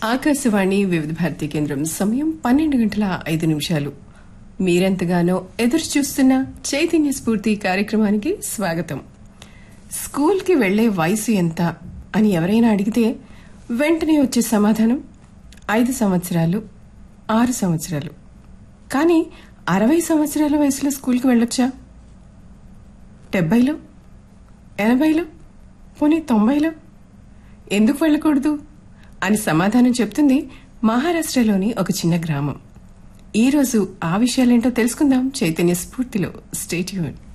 ఆకాశవాణి వివిధ భారతి కేంద్రం సమయం పన్నెండు గంటల ఐదు నిమిషాలు మీరెంతగానో ఎదురు చూస్తున్న చైతన్య స్ఫూర్తి కార్యక్రమానికి స్వాగతం స్కూల్కి వెళ్లే వయసు ఎంత అని ఎవరైనా అడిగితే వెంటనే వచ్చే సమాధానం ఐదు సంవత్సరాలు ఆరు సంవత్సరాలు కానీ అరవై సంవత్సరాల వయసులో స్కూల్కి వెళ్ళొచ్చా డెబ్బైలో ఎనభైలో పోనీ తొంభైలో ఎందుకు వెళ్ళకూడదు అని సమాధానం చెప్తుంది మహారాష్ట్రలోని ఒక చిన్న గ్రామం ఈ రోజు ఆ విషయాలేంటో తెలుసుకుందాం చైతన్య స్ఫూర్తిలో స్టేట్యూన్